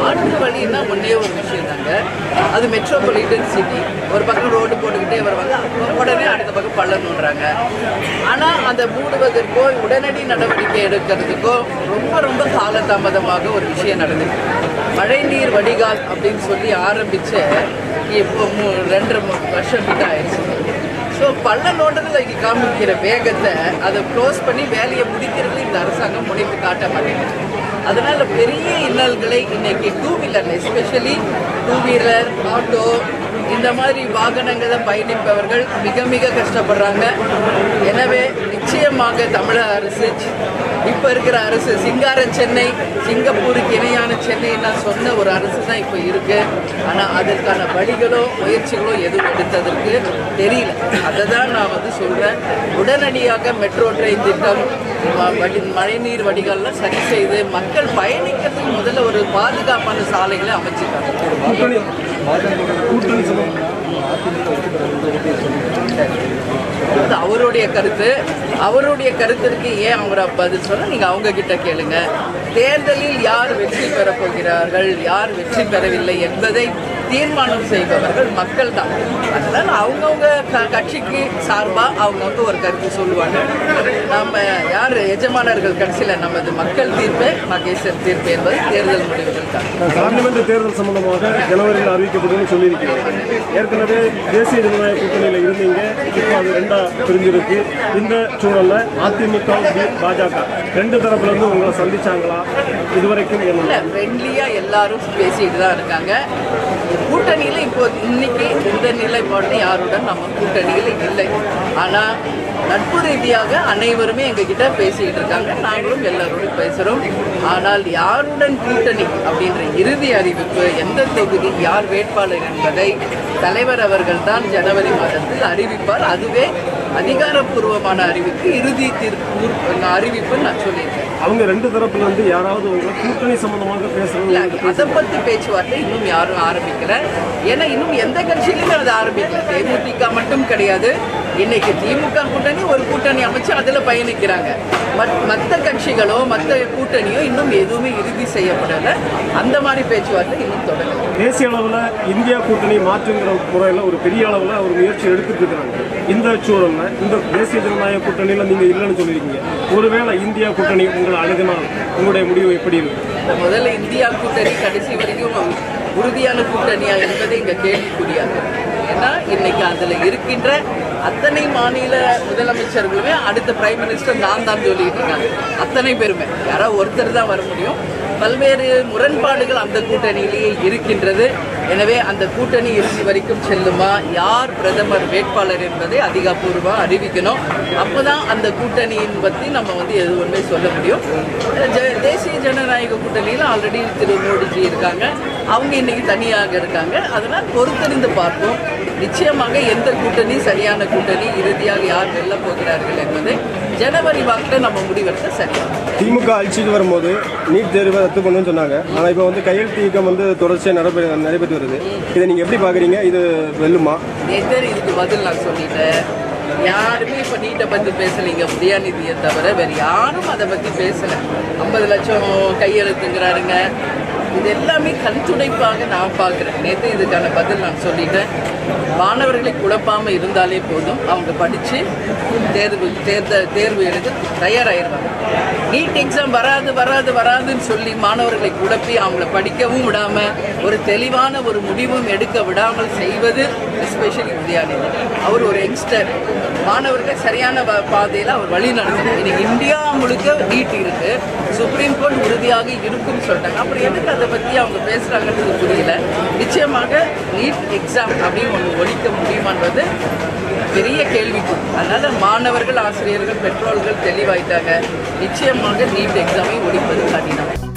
மாற்று வழின்னா ஒன்றே ஒரு விஷயம் தாங்க அது மெட்ரோபாலிட்டன் சிட்டி ஒரு பக்கம் ரோடு போட்டுக்கிட்டே வருவாங்க உடனே அடுத்த பக்கம் பள்ளம் நோண்டுறாங்க ஆனால் அந்த மூடுவதற்கோ உடனடி நடவடிக்கை எடுக்கிறதுக்கோ ரொம்ப ரொம்ப காலதாமதமாக ஒரு விஷயம் நடந்தது மழைநீர் வடிகால் அப்படின்னு சொல்லி ஆரம்பிச்ச இப்போ மூ- ரெண்டரை மூணு வருஷம் கிட்ட ஆயிடுச்சு ஸோ பள்ள நோண்டத்தில் இங்கே காமிக்கிற வேகத்தை அதை க்ளோஸ் பண்ணி வேலையை முடிக்கிறது இந்த அரசாங்கம் முடித்து காட்ட மாட்டேங்குது அதனால பெரிய இன்னல்களை இன்னைக்கு two wheeler especially two wheeler auto இந்த மாதிரி வாகனங்களை பயணிப்பவர்கள் மிக மிக கஷ்டப்படுறாங்க எனவே நிச்சயமாக தமிழக அரசு இப்போ இருக்கிற அரசு சிங்கார சென்னை சிங்கப்பூருக்கு இணையான சென்னைன்னா சொன்ன ஒரு அரசு தான் இப்போ இருக்கு ஆனால் அதற்கான வழிகளோ முயற்சிகளோ எதுவும் எடுத்ததற்கு தெரியல அதை தான் நான் வந்து சொல்கிறேன் உடனடியாக மெட்ரோ ட்ரெயின் திட்டம் ம- வடி மழைநீர் வடிகால்லாம் சரி செய்து மக்கள் பயணிக்கிறதுக்கு முதல்ல ஒரு பாதுகாப்பான சாலைகளை அமைச்சிருக்காங்க கூட்டணி கூட்டணி சம்பந்தம் அது அவருடைய கருத்து அவருடைய கருத்திற்கு ஏன் அவரை பதில் சொல்ல நீங்க அவங்க கிட்ட கேளுங்க தேர்தலில் யார் வெற்றி பெறப் போகிறார்கள் யார் வெற்றி பெறவில்லை என்பதை தீர்மானம் செய்பவர்கள் மக்கள் தான் அதனால அவங்கவுங்க க- கட்சிக்கு சார்பா அவங்கவுங்க ஒரு கருத்து சொல்லுவாங்க நம்ம யார் எஜமானர்கள் கடைசியில் நமது மக்கள் தீர்ப்பு மகேசர் தீர்ப்பு என்பது தேர்தல் முடிவுகள் தான் பார்லிமெண்ட் தேர்தல் சம்பந்தமாக ஜனவரியில் அறிவிக்கப்படும் சொல்லியிருக்கிறீங்க ஏற்கனவே தேசிய ஜனநாயக கூட்டணியில் இருந்தீங்க இப்போ அது ரெண்டா பிரிஞ்சிருக்கு இந்த சூழல்ல அதிமுக பி- பாஜக ரெண்டு தரப்புல இருந்து உங்களை சந்திச்சாங்களா இதுவரைக்கும் என்ன இல்ல ஃப்ரெண்ட்லியா எல்லாரும் பேசிட்டு தான் இருக்காங்க கூட்டணியில இப்போ இன்னைக்கு இந்த நிலைப்பாடு யாருடன் நம்ம கூட்டணியில் இல்லை ஆனா நட்பு ரீதியாக அனைவருமே எங்ககிட்ட பேசிக்கிட்டு இருக்காங்க நாங்களும் எல்லாரோடும் பேசுறோம் ஆனால் யாருடன் கூட்டணி அப்படின்ற இறுதி அறிவிப்பு எந்த தொகுதி யார் வேட்பாளர் என்பதை தலைவர் அவர்கள் தான் ஜனவரி மாதத்தில் அறிவிப்பார் அதுவே அதிகாரப்பூர்வமான அறிவிப்பு இறுதி தீர்ப்பு அறிவிப்பு நான் சொல்லியிருக்கேன் அவங்க ரெண்டு தரப்புல இருந்து யாராவது உங்களை கூட்டணி சம்பந்தமாக இல்ல, பேசுறது அதை பத்தி பேச்சுவார்த்தை இன்னும் யாரும் ஆரம்பிக்கல ஏன்னா இன்னும் எந்த கட்சியிலுமே அது ஆரம்பிக்கல தேமுதிக மட்டும் கிடையாது இன்னைக்கு திமுக கூட்டணி ஒரு கூட்டணி அமைச்சு அதுல பயணிக்கிறாங்க மத் மற்ற கட்சிகளோ மற்ற கூட்டணியோ இன்னும் எதுவுமே இறுதி செய்யப்படல அந்த மாதிரி பேச்சுவார்த்தை இன்னும் தொடங்கல தேசிய அளவில் இந்தியா கூட்டணி மாற்றுங்கிற முறையில் ஒரு பெரிய அளவில் ஒரு முயற்சி எடுத்துட்டு இருக்கிறாங்க இந்த சூழல்ல இந்த தேசிய ஜனநாயக கூட்டணியில் நீங்கள் இல்லைன்னு சொல்லியிருக்கீங்க ஒருவேளை இந்தியா கூட்டணி உங்களை அணுகினால் உங்களுடைய முடிவு எப்படி இருக்கும் இந்த முதல்ல இந்தியா கூட்டணி கடைசி வரைக்கும் உறுதியான கூட்டணியா என்பதை இங்க கேள்விக்குரியாது ஏன்னா இன்னைக்கு அதுல இருக்கின்ற அத்தனை மாநில முதலமைச்சர்களுமே அடுத்த பிரைம் மினிஸ்டர் நான் தான் சொல்லிட்டு இருக்காங்க அத்தனை பேருமே யாராவது ஒருத்தர் தான் வர முடியும் பல்வேறு முரண்பாடுகள் அந்த கூட்டணியிலேயே இருக்கின்றது எனவே அந்த கூட்டணி இறுதி வரைக்கும் செல்லுமா யார் பிரதமர் வேட்பாளர் என்பதை அதிகாரப்பூர்வமாக அறிவிக்கணும் அப்பதான் அந்த கூட்டணியின் பற்றி நம்ம வந்து எது ஒன்றுமே சொல்ல முடியும் ஜ- தேசிய ஜனநாயக கூட்டணியில் ஆல்ரெடி திரு மோடிஜி இருக்காங்க அவங்க இன்னைக்கு தனியாக இருக்காங்க அதனால் பொறுத்திருந்து பார்ப்போம் நிச்சயமாக எந்த கூட்டணி சரியான கூட்டணி இறுதியாக யார் வெல்ல போகிறார்கள் என்பதை ஜனவரி வாக்கில் நம்ம முடிவெடுத்த சரியாகும் திமுக ஆட்சிக்கு வரும்போது நீட் தேர்வை ரத்து பண்ணுன்னு சொன்னாங்க ஆனால் இப்போ வந்து கையெழுத்து இயக்கம் வந்து தொடர்ச்சியாக நடைபெற நடைபெற்று வருது இதை நீங்கள் எப்படி பார்க்குறீங்க இது வெல்லுமா நேற்று இதுக்கு பதில் நான் சொல்லிட்டேன் யாருமே இப்போ நீட்டை பற்றி பேசலைங்க உதயாநிதியை தவிர வேறு யாரும் அதை பற்றி பேசலை ஐம்பது லட்சம் கையெழுத்துங்கிறாருங்க இது எல்லாமே கண் துடைப்பாக நான் பார்க்குறேன் நேற்று இதுக்கான பதில் நான் சொல்லிட்டேன் மாணவர்களை குழப்பாமல் இருந்தாலே போதும் அவங்க படித்து தேர்வு தேர்தல் தேர்வு எழுத தயாராகிடுவாங்க நீட் எக்ஸாம் வராது வராது வராதுன்னு சொல்லி மாணவர்களை குழப்பி அவங்கள படிக்கவும் விடாமல் ஒரு தெளிவான ஒரு முடிவும் எடுக்க விடாமல் செய்வது எஸ்பெஷலி உதயாநிதி அவர் ஒரு யங்ஸ்டர் மாணவர்களை சரியான பா- பாதையில் அவர் வழி நடத்தணும் இன்னைக்கு இந்தியா முழுக்க நீட் இருக்கு சுப்ரீம் கோர்ட் உறுதியாக இருக்கும்னு சொல்லிட்டாங்க அப்புறம் எதுக்கு அதை பற்றி அவங்க பேசுகிறாங்கன்றது புரியல நிச்சயமாக நீட் எக்ஸாம் அப்படின்னு ஒன்று ஒழிக்க முடியுமான்றது பெரிய கேள்விக்கு அதனால மாணவர்கள் ஆசிரியர்கள் பெற்றோர்கள் தெளிவாயிட்டாங்க நிச்சயமாக நீட் எக்ஸாமை ஒழிப்பது கடினம்